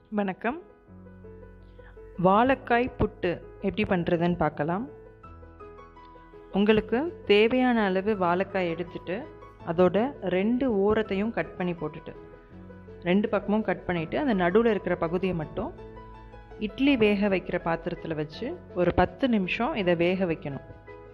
வணக்கம் வாழைக்காய் புட்டு எப்படி பண்ணுறதுன்னு பார்க்கலாம் உங்களுக்கு தேவையான அளவு வாழைக்காய் எடுத்துட்டு அதோட ரெண்டு ஓரத்தையும் கட் பண்ணி போட்டுட்டு ரெண்டு பக்கமும் கட் பண்ணிவிட்டு அந்த நடுவில் இருக்கிற பகுதியை மட்டும் இட்லி வேக வைக்கிற பாத்திரத்தில் வச்சு ஒரு பத்து நிமிஷம் இதை வேக வைக்கணும்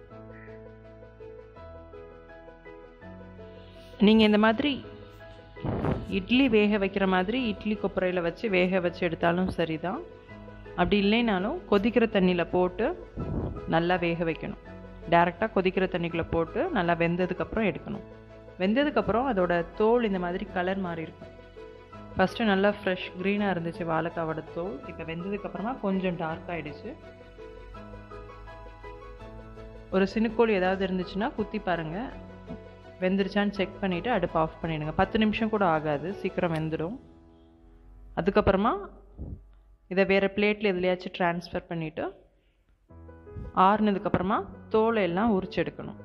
நீங்கள் இந்த மாதிரி இட்லி வேக வைக்கிற மாதிரி இட்லி கொப்பரையில் வச்சு வேக வச்சு எடுத்தாலும் சரிதான் அப்படி இல்லைனாலும் கொதிக்கிற தண்ணியில் போட்டு நல்லா வேக வைக்கணும் டேரெக்டாக கொதிக்கிற தண்ணிக்குள்ளே போட்டு நல்லா வெந்ததுக்கப்புறம் எடுக்கணும் வெந்ததுக்கப்புறம் அதோட தோல் இந்த மாதிரி கலர் மாறி இருக்கும் ஃபஸ்ட்டு நல்லா ஃப்ரெஷ் க்ரீனாக இருந்துச்சு வாழைக்காவோட தோல் இப்போ வெந்ததுக்கப்புறமா கொஞ்சம் டார்க் ஆகிடுச்சு ஒரு சினுக்கோல் ஏதாவது இருந்துச்சுன்னா குத்தி பாருங்கள் வெந்துருச்சான்னு செக் பண்ணிவிட்டு அடுப்பு ஆஃப் பண்ணிவிடுங்க பத்து நிமிஷம் கூட ஆகாது சீக்கிரம் வெந்துடும் அதுக்கப்புறமா இதை வேறு பிளேட்டில் எதுலையாச்சும் ட்ரான்ஸ்ஃபர் பண்ணிவிட்டு ஆறுனதுக்கப்புறமா தோலை எல்லாம் உரிச்சு எடுக்கணும்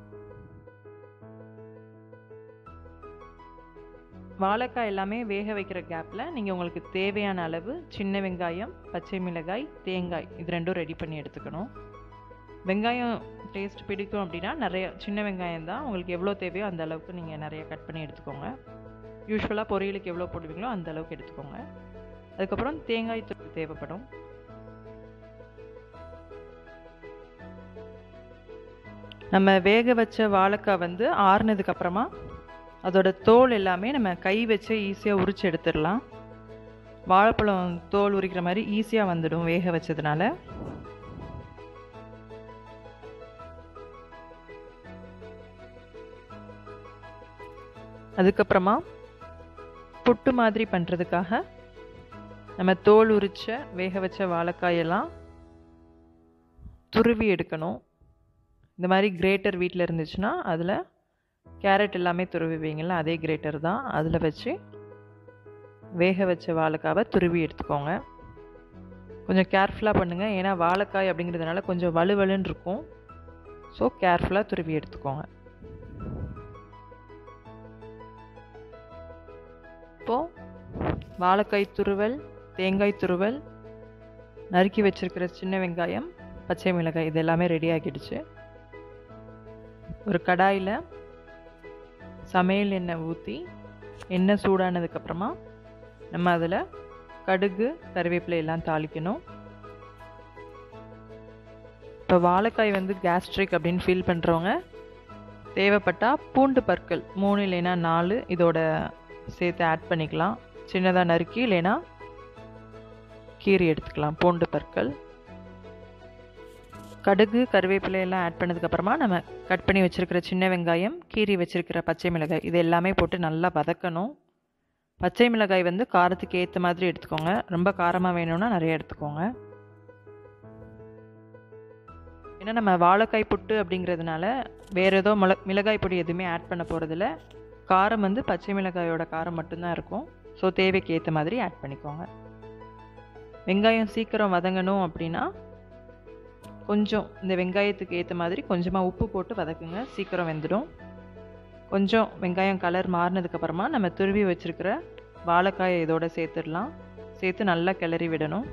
வாழைக்காய் எல்லாமே வேக வைக்கிற கேப்பில் நீங்கள் உங்களுக்கு தேவையான அளவு சின்ன வெங்காயம் பச்சை மிளகாய் தேங்காய் இது ரெண்டும் ரெடி பண்ணி எடுத்துக்கணும் வெங்காயம் டேஸ்ட் பிடிக்கும் அப்படின்னா நிறைய சின்ன வெங்காயம் தான் உங்களுக்கு எவ்வளோ தேவையோ அந்த அளவுக்கு நீங்கள் நிறைய கட் பண்ணி எடுத்துக்கோங்க யூஸ்வலாக பொரியலுக்கு எவ்வளோ போடுவீங்களோ அந்த அளவுக்கு எடுத்துக்கோங்க அதுக்கப்புறம் தேங்காய் தூள் தேவைப்படும் நம்ம வேக வச்ச வாழைக்காய் வந்து ஆறுனதுக்கு அப்புறமா அதோட தோல் எல்லாமே நம்ம கை வச்சு ஈஸியாக உரிச்சு எடுத்துடலாம் வாழைப்பழம் தோல் உரிக்கிற மாதிரி ஈஸியாக வந்துடும் வேக வச்சதுனால அதுக்கப்புறமா புட்டு மாதிரி பண்ணுறதுக்காக நம்ம தோல் உரிச்ச வேக வச்ச வாழைக்காயெல்லாம் துருவி எடுக்கணும் இந்த மாதிரி கிரேட்டர் வீட்டில் இருந்துச்சுன்னா அதில் கேரட் எல்லாமே துருவிவீங்களா அதே கிரேட்டர் தான் அதில் வச்சு வேக வச்ச வாழைக்காவை துருவி எடுத்துக்கோங்க கொஞ்சம் கேர்ஃபுல்லாக பண்ணுங்கள் ஏன்னா வாழைக்காய் அப்படிங்கிறதுனால கொஞ்சம் வலுவலுன்னு இருக்கும் ஸோ கேர்ஃபுல்லாக துருவி எடுத்துக்கோங்க இப்போது வாழைக்காய் துருவல் தேங்காய் துருவல் நறுக்கி வச்சுருக்கிற சின்ன வெங்காயம் பச்சை மிளகாய் இது எல்லாமே ரெடி ஆகிடுச்சு ஒரு கடாயில் சமையல் எண்ணெய் ஊற்றி எண்ணெய் சூடானதுக்கப்புறமா நம்ம அதில் கடுகு கருவேப்பிலை எல்லாம் தாளிக்கணும் இப்போ வாழைக்காய் வந்து கேஸ்ட்ரிக் அப்படின்னு ஃபீல் பண்ணுறவங்க தேவைப்பட்டால் பூண்டு பற்கள் மூணு இல்லைன்னா நாலு இதோட சேர்த்து ஆட் பண்ணிக்கலாம் சின்னதாக நறுக்கி இல்லைன்னா கீரி எடுத்துக்கலாம் பூண்டு பற்கள் கடுகு கருவேப்பிலை எல்லாம் ஆட் பண்ணதுக்கப்புறமா நம்ம கட் பண்ணி வச்சுருக்கிற சின்ன வெங்காயம் கீரி வச்சுருக்கிற பச்சை மிளகாய் இது எல்லாமே போட்டு நல்லா வதக்கணும் பச்சை மிளகாய் வந்து காரத்துக்கு ஏற்ற மாதிரி எடுத்துக்கோங்க ரொம்ப காரமாக வேணும்னா நிறைய எடுத்துக்கோங்க ஏன்னா நம்ம வாழைக்காய் புட்டு அப்படிங்கிறதுனால வேறு ஏதோ மிள மிளகாய் பொடி எதுவுமே ஆட் பண்ண போகிறதில்ல காரம் வந்து பச்சை மிளகாயோட காரம் மட்டும்தான் இருக்கும் ஸோ தேவைக்கு ஏற்ற மாதிரி ஆட் பண்ணிக்கோங்க வெங்காயம் சீக்கிரம் வதங்கணும் அப்படின்னா கொஞ்சம் இந்த வெங்காயத்துக்கு ஏற்ற மாதிரி கொஞ்சமாக உப்பு போட்டு வதக்குங்க சீக்கிரம் வெந்துடும் கொஞ்சம் வெங்காயம் கலர் மாறினதுக்கப்புறமா நம்ம துருவி வச்சுருக்கிற வாழைக்காயை இதோட சேர்த்துடலாம் சேர்த்து நல்லா கிளறி விடணும்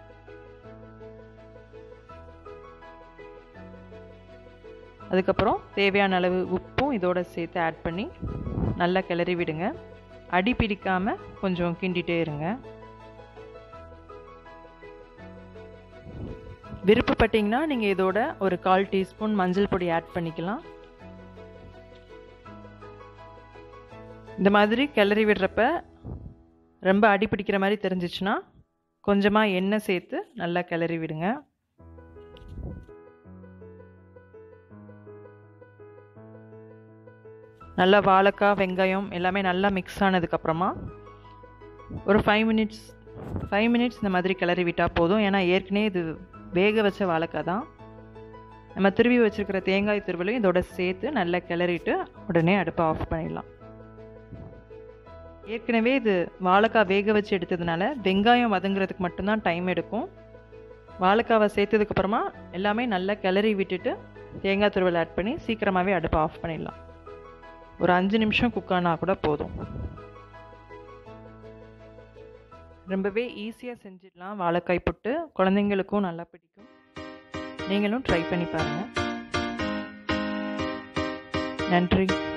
அதுக்கப்புறம் தேவையான அளவு உப்பும் இதோட சேர்த்து ஆட் பண்ணி நல்லா கிளறி விடுங்க அடி பிடிக்காமல் கொஞ்சம் கிண்டிகிட்டே இருங்க விருப்பப்பட்டீங்கன்னா நீங்கள் இதோட ஒரு கால் டீஸ்பூன் மஞ்சள் பொடி ஆட் பண்ணிக்கலாம் இந்த மாதிரி கிளறி விடுறப்ப ரொம்ப அடி பிடிக்கிற மாதிரி தெரிஞ்சிச்சுன்னா கொஞ்சமாக எண்ணெய் சேர்த்து நல்லா கிளறி விடுங்க நல்லா வாழைக்காய் வெங்காயம் எல்லாமே நல்லா மிக்ஸ் ஆனதுக்கப்புறமா ஒரு ஃபைவ் மினிட்ஸ் ஃபைவ் மினிட்ஸ் இந்த மாதிரி கிளறி விட்டால் போதும் ஏன்னா ஏற்கனவே இது வேக வச்ச வாழைக்காய் தான் நம்ம திருவி வச்சுருக்கிற தேங்காய் துருவலையும் இதோட சேர்த்து நல்லா கிளறிட்டு உடனே அடுப்பை ஆஃப் பண்ணிடலாம் ஏற்கனவே இது வாழைக்காய் வேக வச்சு எடுத்ததுனால வெங்காயம் வதங்குறதுக்கு மட்டும்தான் டைம் எடுக்கும் வாழைக்காவை சேர்த்ததுக்கப்புறமா எல்லாமே நல்லா கிளறி விட்டுட்டு தேங்காய் துருவல் ஆட் பண்ணி சீக்கிரமாகவே அடுப்பை ஆஃப் பண்ணிடலாம் ஒரு அஞ்சு நிமிஷம் குக் ஆனால் கூட போதும் ரொம்பவே ஈஸியாக செஞ்சிடலாம் வாழைக்காய் புட்டு குழந்தைங்களுக்கும் நல்லா பிடிக்கும் நீங்களும் ட்ரை பண்ணி பாருங்கள் நன்றி